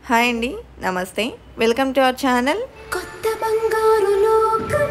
hi అండి నమస్తే welcome to our channel కొత్త బంగారు లోకం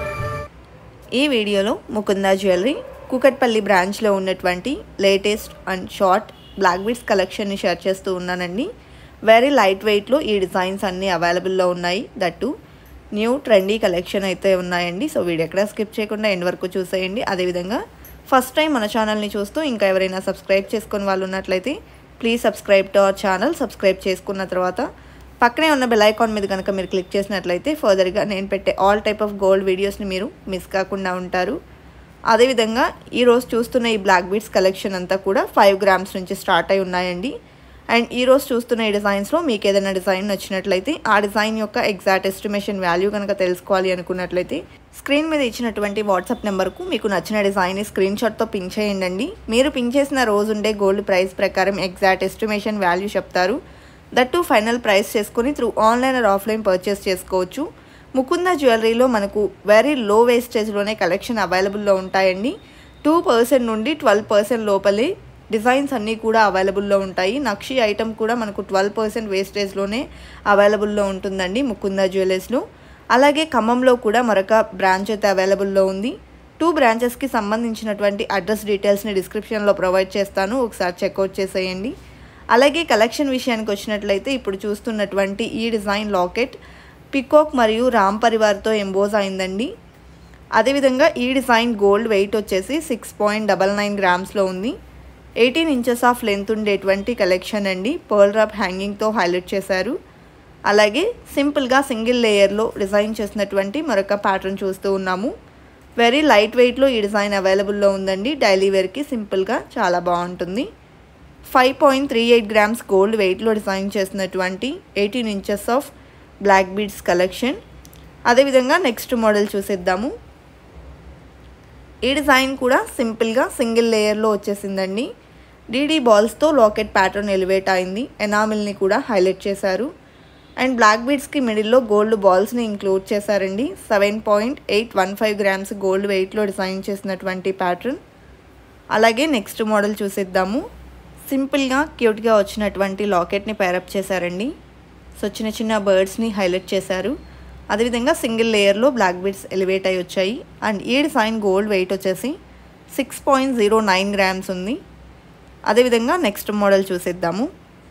ఈ వీడియోలో ముకుందా జ్యువెలరీ కూకట్పల్లి బ్రాంచ్లో ఉన్నటువంటి latest and short black beads కలెక్షన్ని షేర్ చేస్తూ ఉన్నానండి వెరీ లైట్ వెయిట్లో ఈ డిజైన్స్ అన్నీ అవైలబుల్లో ఉన్నాయి దట్టు న్యూ ట్రెండీ కలెక్షన్ అయితే ఉన్నాయండి సో వీడియో ఎక్కడ స్కిప్ చేయకుండా ఎండ్ వరకు చూసేయండి అదేవిధంగా ఫస్ట్ టైం మన ఛానల్ని చూస్తూ ఇంకా ఎవరైనా సబ్స్క్రైబ్ చేసుకుని వాళ్ళు ఉన్నట్లయితే please subscribe to our channel subscribe చేసుకున్న తర్వాత పక్కనే ఉన్న బెల్ ఐకాన్ మీద కనుక మీరు క్లిక్ చేసినట్లయితే ఫర్దర్గా నేను పెట్టే ఆల్ టైప్ ఆఫ్ గోల్డ్ వీడియోస్ని మీరు మిస్ కాకుండా ఉంటారు అదేవిధంగా ఈరోజు చూస్తున్న ఈ బ్లాక్ బీడ్స్ కలెక్షన్ అంతా కూడా ఫైవ్ గ్రామ్స్ నుంచి స్టార్ట్ అయి ఉన్నాయండి అండ్ ఈరోజు చూస్తున్న ఈ డిజైన్స్లో మీకు ఏదైనా డిజైన్ నచ్చినట్లయితే ఆ డిజైన్ యొక్క ఎగ్జాక్ట్ ఎస్టిమేషన్ వాల్యూ కనుక తెలుసుకోవాలి అనుకున్నట్లయితే స్క్రీన్ మీద ఇచ్చినటువంటి వాట్సాప్ నెంబర్కు మీకు నచ్చిన డిజైన్ని స్క్రీన్ షాట్తో పింక్ చేయండి మీరు పింక్ చేసిన రోజు ఉండే గోల్డ్ ప్రైస్ ప్రకారం ఎగ్జాక్ట్ ఎస్టిమేషన్ వాల్యూ చెప్తారు దట్టు ఫైనల్ ప్రైస్ చేసుకుని through online or offline purchase చేసుకోవచ్చు ముకుంద జ్యువెలరీలో మనకు వెరీ లో వేస్టేజ్లోనే కలెక్షన్ అవైలబుల్లో ఉంటాయండి టూ పర్సెంట్ నుండి ట్వెల్వ్ పర్సెంట్ లోపలే డిజైన్స్ అన్నీ కూడా అవైలబుల్లో ఉంటాయి నక్షి ఐటమ్ కూడా మనకు ట్వెల్వ్ పర్సెంట్ వేస్టేజ్లోనే అవైలబుల్లో ఉంటుందండి ముకుంద జ్యువెలర్స్లో అలాగే ఖమ్మంలో కూడా మరొక బ్రాంచ్ అయితే అవైలబుల్లో ఉంది టూ బ్రాంచెస్కి సంబంధించినటువంటి అడ్రస్ డీటెయిల్స్ని డిస్క్రిప్షన్లో ప్రొవైడ్ చేస్తాను ఒకసారి చెక్అవుట్ చేసేయండి అలాగే కలెక్షన్ విషయానికి వచ్చినట్లయితే ఇప్పుడు చూస్తున్నటువంటి ఈ డిజైన్ లాకెట్ పికాక్ మరియు రామ్ పరివార్తో ఎంబోజ్ అయిందండి అదేవిధంగా ఈ డిజైన్ గోల్డ్ వెయిట్ వచ్చేసి సిక్స్ పాయింట్ డబల్ నైన్ గ్రామ్స్లో ఉంది ఎయిటీన్ ఇంచెస్ ఆఫ్ లెంత్ ఉండేటువంటి కలెక్షన్ అండి పర్ల్ రాప్ హ్యాంగింగ్తో హైలైట్ చేశారు అలాగే సింపుల్గా సింగిల్ లేయర్లో డిజైన్ చేసినటువంటి మరొక ప్యాటర్న్ చూస్తూ ఉన్నాము వెరీ లైట్ వెయిట్లో ఈ డిజైన్ అవైలబుల్లో ఉందండి డైలీ వేర్కి సింపుల్గా చాలా బాగుంటుంది five point three eight grams gold వెయిట్లో డిజైన్ చేసినటువంటి eighteen inches of black beads collection అదేవిధంగా నెక్స్ట్ మోడల్ చూసేద్దాము ఈ డిజైన్ కూడా సింపుల్గా సింగిల్ లేయర్లో వచ్చేసిందండి డీడీ బాల్స్తో లాకెట్ ప్యాటర్న్ ఎలివేట్ అయింది ఎనామిల్ని కూడా హైలైట్ చేశారు అండ్ బ్లాక్ బీడ్స్కి మిడిల్లో గోల్డ్ బాల్స్ని ఇంక్లూడ్ చేశారండి seven point eight one five grams gold వెయిట్లో డిజైన్ చేసినటువంటి ప్యాటర్న్ అలాగే నెక్స్ట్ మోడల్ చూసేద్దాము సింపుల్గా క్యూట్గా వచ్చినటువంటి లాకెట్ని పేరప్ చేశారండి సో చిన్న చిన్న బర్డ్స్ని హైలైట్ చేశారు అదేవిధంగా సింగిల్ లేయర్లో బ్లాక్ బీడ్స్ ఎలివేట్ అయి వచ్చాయి అండ్ ఈ డిజైన్ గోల్డ్ వెయిట్ వచ్చేసి six point zero nine grams ఉంది అదేవిధంగా నెక్స్ట్ మోడల్ చూసేద్దాము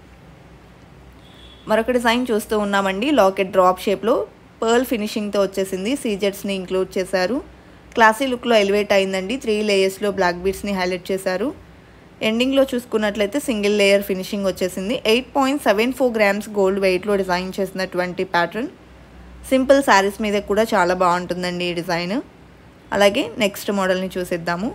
మరొక డిజైన్ చూస్తూ ఉన్నామండి లాకెట్ డ్రాప్ షేప్లో పర్ల్ ఫినిషింగ్తో వచ్చేసింది సీజెట్స్ని ఇంక్లూడ్ చేశారు క్లాసీ లుక్లో ఎలివేట్ అయిందండి త్రీ లేయర్స్లో బ్లాక్ బీడ్స్ని హైలైట్ చేశారు ఎండింగ్లో చూసుకున్నట్లయితే సింగిల్ లేయర్ ఫినిషింగ్ వచ్చేసింది eight point seven four grams gold వెయిట్లో డిజైన్ చేసినటువంటి ప్యాటర్న్ సింపుల్ శారీస్ మీద కూడా చాలా బాగుంటుందండి ఈ డిజైన్ అలాగే నెక్స్ట్ మోడల్ని చూసేద్దాము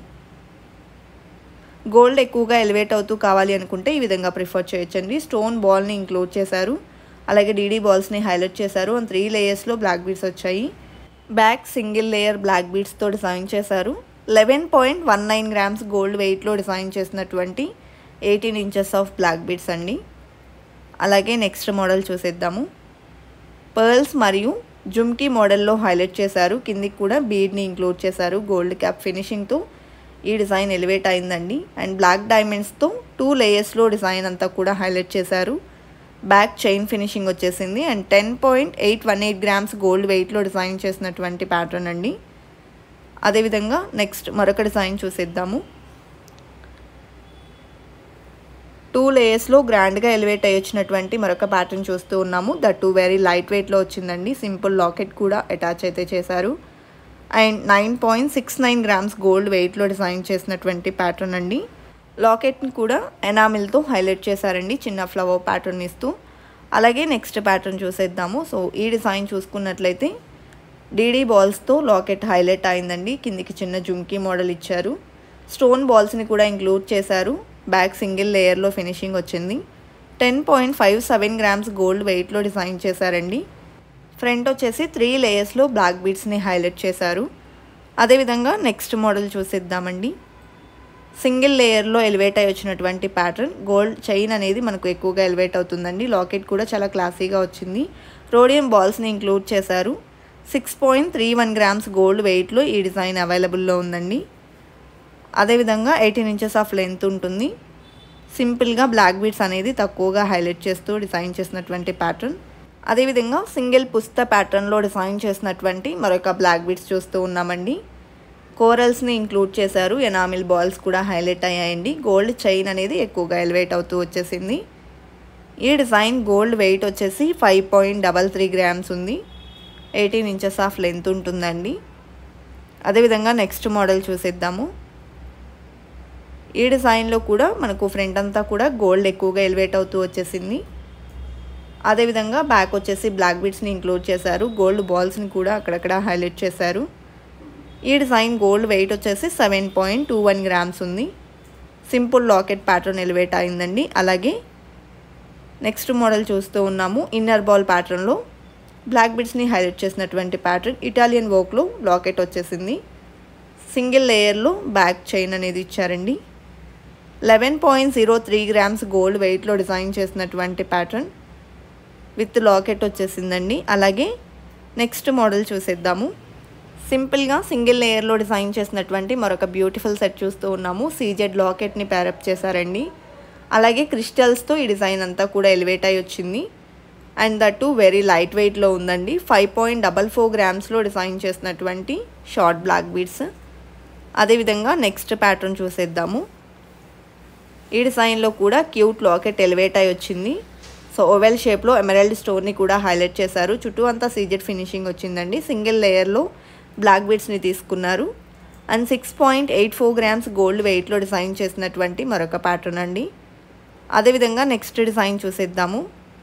గోల్డ్ ఎక్కువగా ఎలివేట్ అవుతూ కావాలి అనుకుంటే ఈ విధంగా ప్రిఫర్ చేయొచ్చండి స్టోన్ బాల్ని ఇంక్లూడ్ చేశారు అలాగే డీడీ బాల్స్ని హైలైట్ చేశారు అండ్ త్రీ లేయర్స్లో బ్లాక్ బీడ్స్ వచ్చాయి బ్యాక్ సింగిల్ లేయర్ బ్లాక్ బీడ్స్తో డిజైన్ చేశారు eleven point one nine grams gold వెయిట్లో డిజైన్ చేసినటువంటి eighteen inches of black beads అండి అలాగే నెక్స్ట్ మోడల్ చూసేద్దాము పర్ల్స్ మరియు జుమ్కీ మోడల్లో హైలైట్ చేశారు కిందికి కూడా బీడ్ని ఇంక్లూడ్ చేశారు గోల్డ్ క్యాప్ ఫినిషింగ్తో ఈ డిజైన్ ఎలివేట్ అయిందండి అండ్ బ్లాక్ డైమండ్స్తో టూ లేయర్స్లో డిజైన్ అంతా కూడా హైలైట్ చేశారు బ్యాక్ చైన్ ఫినిషింగ్ వచ్చేసింది and ten point eight one eight grams gold వెయిట్లో డిజైన్ చేసినటువంటి ప్యాటర్న్ అండి అదేవిధంగా నెక్స్ట్ మరొక డిజైన్ చూసేద్దాము టూ లేయర్స్లో గ్రాండ్గా ఎలివేట్ అయ్యి వచ్చినటువంటి మరొక ప్యాటర్న్ చూస్తూ ఉన్నాము దట్ టూ వెరీ లైట్ వెయిట్లో వచ్చిందండి సింపుల్ లాకెట్ కూడా అటాచ్ అయితే చేశారు and nine point six nine grams gold వెయిట్లో డిజైన్ చేసినటువంటి ప్యాటర్న్ అండి లాకెట్ని కూడా ఎనామిల్తో హైలైట్ చేశారండి చిన్న ఫ్లవర్ ప్యాటర్న్ ఇస్తూ అలాగే నెక్స్ట్ ప్యాటర్న్ చూసేద్దాము సో ఈ డిజైన్ చూసుకున్నట్లయితే డీడీ బాల్స్తో లాకెట్ హైలైట్ అయిందండి కిందికి చిన్న జుమ్కీ మోడల్ ఇచ్చారు స్టోన్ బాల్స్ని కూడా ఇంక్లూడ్ చేశారు బ్యాక్ సింగిల్ లేయర్లో ఫినిషింగ్ వచ్చింది ten point five seven grams gold వెయిట్లో డిజైన్ చేశారండి ఫ్రంట్ వచ్చేసి త్రీ లేయర్స్లో బ్లాక్ బీడ్స్ని హైలైట్ చేశారు అదేవిధంగా నెక్స్ట్ మోడల్ చూసేద్దామండి సింగిల్ లేయర్లో ఎలివేట్ అయి వచ్చినటువంటి ప్యాటర్న్ గోల్డ్ చైన్ అనేది మనకు ఎక్కువగా ఎలివేట్ అవుతుందండి లాకెట్ కూడా చాలా క్లాసీగా వచ్చింది రోడియం బాల్స్ని ఇంక్లూడ్ చేశారు six point three one grams gold వెయిట్లో ఈ డిజైన్ అవైలబుల్లో ఉందండి అదేవిధంగా ఎయిటీన్ ఇంచెస్ ఆఫ్ లెంత్ ఉంటుంది సింపుల్గా బ్లాక్ బీడ్స్ అనేది తక్కువగా హైలైట్ చేస్తూ డిజైన్ చేసినటువంటి ప్యాటర్న్ అదేవిధంగా సింగిల్ పుస్త ప్యాటర్న్లో డిజైన్ చేసినటువంటి మరొక బ్లాక్ బీడ్స్ చూస్తూ ఉన్నామండి కోరల్స్ని ఇంక్లూడ్ చేశారు ఎనామిల్ బాల్స్ కూడా హైలైట్ అయ్యాయండి గోల్డ్ చైన్ అనేది ఎక్కువగా ఎలివేట్ అవుతూ వచ్చేసింది ఈ డిజైన్ గోల్డ్ వెయిట్ వచ్చేసి five point double three grams ఉంది ఎయిటీన్ ఇంచెస్ ఆఫ్ లెంత్ ఉంటుందండి అదేవిధంగా నెక్స్ట్ మోడల్ చూసేద్దాము ఈ డిజైన్లో కూడా మనకు ఫ్రంట్ అంతా కూడా గోల్డ్ ఎక్కువగా ఎలివేట్ అవుతూ వచ్చేసింది అదేవిధంగా బ్యాక్ వచ్చేసి బ్లాక్ బీడ్స్ని ఇంక్లూడ్ చేశారు గోల్డ్ బాల్స్ని కూడా అక్కడక్కడ హైలైట్ చేశారు ఈ డిజైన్ గోల్డ్ వెయిట్ వచ్చేసి seven point two one grams ఉంది సింపుల్ లాకెట్ ప్యాటర్న్ ఎలివేట్ అయిందండి అలాగే నెక్స్ట్ మోడల్ చూస్తూ ఉన్నాము ఇన్నర్ బాల్ ప్యాటర్న్లో బ్లాక్ బిడ్స్ని హైలైట్ చేసినటువంటి ప్యాటర్న్ ఇటాలియన్ వర్క్లో లాకెట్ వచ్చేసింది సింగిల్ లేయర్లో బ్యాక్ చైన్ అనేది ఇచ్చారండి eleven point zero three grams gold వెయిట్లో డిజైన్ చేసినటువంటి ప్యాటర్న్ విత్ లాకెట్ వచ్చేసిందండి అలాగే నెక్స్ట్ మోడల్ చూసేద్దాము సింపుల్గా సింగిల్ లేయర్లో డిజైన్ చేసినటువంటి మరొక బ్యూటిఫుల్ సెట్ చూస్తూ ఉన్నాము సీజెడ్ లాకెట్ని ప్యారప్ చేశారండి అలాగే క్రిస్టల్స్తో ఈ డిజైన్ అంతా కూడా ఎలివేట్ అయి వచ్చింది అండ్ దట్ వెరీ లైట్ వెయిట్లో ఉందండి ఫైవ్ పాయింట్ డబల్ ఫోర్ గ్రామ్స్లో డిజైన్ చేసినటువంటి షార్ట్ బ్లాక్ బీడ్స్ అదేవిధంగా నెక్స్ట్ ప్యాటర్న్ చూసేద్దాము ఈ డిజైన్లో కూడా క్యూట్ లాకెట్ ఎలివేట్ అయి వచ్చింది సో ఓవెల్ షేప్లో ఎమరాల్డ్ స్టోన్ని కూడా హైలైట్ చేశారు చుట్టూ అంతా సీజెడ్ ఫినిషింగ్ వచ్చిందండి సింగిల్ లేయర్లో బ్లాక్ బీడ్స్ని తీసుకున్నారు and six point eight four grams gold వెయిట్లో డిజైన్ చేసినటువంటి మరొక ప్యాటర్న్ అండి అదేవిధంగా నెక్స్ట్ డిజైన్ చూసేద్దాము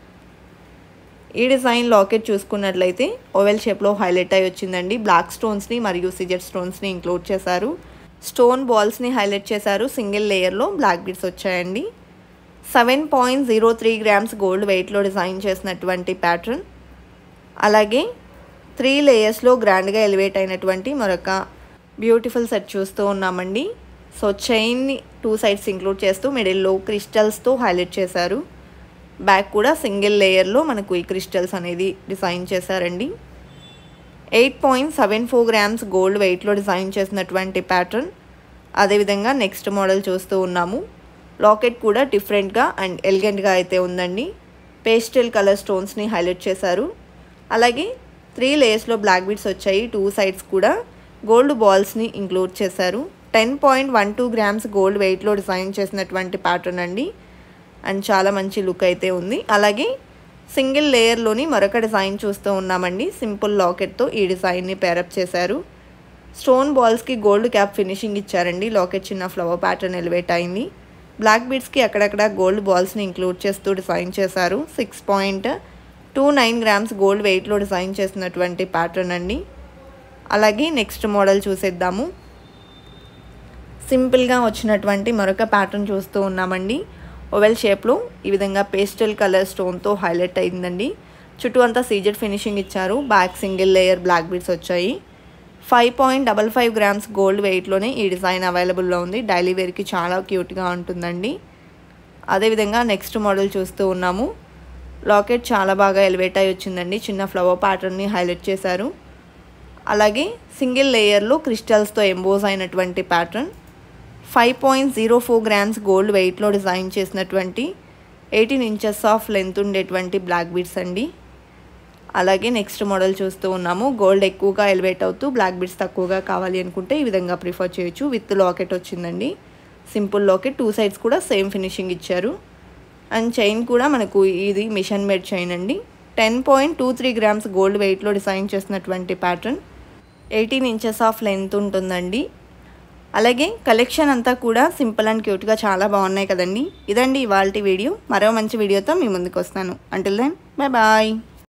ఈ డిజైన్ లాకెట్ చూసుకున్నట్లయితే ఓవెల్ షేప్లో హైలైట్ అయి వచ్చిందండి బ్లాక్ స్టోన్స్ని మరియు సిజెడ్ స్టోన్స్ని ఇంక్లూడ్ చేశారు స్టోన్ బాల్స్ని హైలైట్ చేశారు సింగిల్ లేయర్లో బ్లాక్ బీడ్స్ వచ్చాయండి seven point zero three grams gold వెయిట్లో డిజైన్ చేసినటువంటి ప్యాటర్న్ అలాగే త్రీ లేయర్స్లో గ్రాండ్గా ఎలివేట్ అయినటువంటి మరొక బ్యూటిఫుల్ సెట్ చూస్తూ ఉన్నామండి సో చైన్ని టూ సైడ్స్ ఇంక్లూడ్ చేస్తూ మిడిల్లో క్రిస్టల్స్తో హైలైట్ చేశారు బ్యాక్ కూడా సింగిల్ లేయర్లో మనకు ఈ క్రిస్టల్స్ అనేది డిజైన్ చేశారండి eight point seven four grams gold వెయిట్లో డిజైన్ చేసినటువంటి ప్యాటర్న్ అదేవిధంగా నెక్స్ట్ మోడల్ చూస్తూ ఉన్నాము లాకెట్ కూడా డిఫరెంట్గా అండ్ ఎలిగెంట్గా అయితే ఉందండి పేస్టల్ కలర్ స్టోన్స్ని హైలైట్ చేశారు అలాగే త్రీ లేయర్స్లో బ్లాక్ బీడ్స్ వచ్చాయి టూ సైడ్స్ కూడా గోల్డ్ బాల్స్ని ఇంక్లూడ్ చేశారు ten point one two grams gold వెయిట్లో డిజైన్ చేసినటువంటి ప్యాటర్న్ అండి అండ్ చాలా మంచి లుక్ అయితే ఉంది అలాగే సింగిల్ లేయర్లోని మరొక డిజైన్ చూస్తూ ఉన్నామండి సింపుల్ లాకెట్తో ఈ డిజైన్ని పేరప్ చేశారు స్టోన్ బాల్స్కి గోల్డ్ క్యాప్ ఫినిషింగ్ ఇచ్చారండి లాకెట్ చిన్న ఫ్లవర్ ప్యాటర్న్ ఎలివేట్ అయింది బ్లాక్ బీడ్స్కి అక్కడక్కడ గోల్డ్ బాల్స్ని ఇంక్లూడ్ చేస్తూ డిజైన్ చేశారు six point two nine grams gold వెయిట్లో డిజైన్ చేసినటువంటి ప్యాటర్న్ అండి అలాగే నెక్స్ట్ మోడల్ చూసేద్దాము సింపుల్గా వచ్చినటువంటి మరొక ప్యాటర్న్ చూస్తూ ఉన్నామండి ఓవెల్ షేప్లో ఈ విధంగా పేస్టల్ కలర్ స్టోన్తో హైలైట్ అయిందండి చుట్టూ అంతా సీజెడ్ ఫినిషింగ్ ఇచ్చారు back single layer black beads వచ్చాయి five point double five grams gold వెయిట్లోనే ఈ డిజైన్ అవైలబుల్లో ఉంది డైలీ వేర్కి చాలా క్యూట్గా ఉంటుందండి అదేవిధంగా నెక్స్ట్ మోడల్ చూస్తూ ఉన్నాము లాకెట్ చాలా బాగా ఎలివేట్ అయి వచ్చిందండి చిన్న ఫ్లవర్ ప్యాటర్న్ని హైలైట్ చేశారు అలాగే సింగిల్ లేయర్లో క్రిస్టల్స్తో ఎంబోజ్ అయినటువంటి pattern five point zero four grams gold వెయిట్లో డిజైన్ చేసినటువంటి ఎయిటీన్ ఇంచెస్ ఆఫ్ లెంత్ ఉండేటువంటి బ్లాక్ బీడ్స్ అండి అలాగే నెక్స్ట్ మోడల్ చూస్తూ ఉన్నాము గోల్డ్ ఎక్కువగా ఎలివేట్ అవుతూ బ్లాక్ బీడ్స్ తక్కువగా కావాలి అనుకుంటే ఈ విధంగా ప్రిఫర్ చేయొచ్చు విత్ లాకెట్ వచ్చిందండి సింపుల్ లాకెట్ టూ సైడ్స్ కూడా సేమ్ ఫినిషింగ్ ఇచ్చారు అండ్ చైన్ కూడా మనకు ఇది మిషన్ మేడ్ చైన్ అండి ten point two three grams gold వెయిట్లో డిజైన్ చేసినటువంటి pattern eighteen inches of length ఉంటుందండి అలాగే కలెక్షన్ అంతా కూడా సింపుల్ అండ్ క్యూట్గా చాలా బాగున్నాయి కదండి ఇదండి ఇవాళ వీడియో మరో మంచి వీడియోతో మీ ముందుకు వస్తాను అంటిల్ దెన్ బాయ్ బాయ్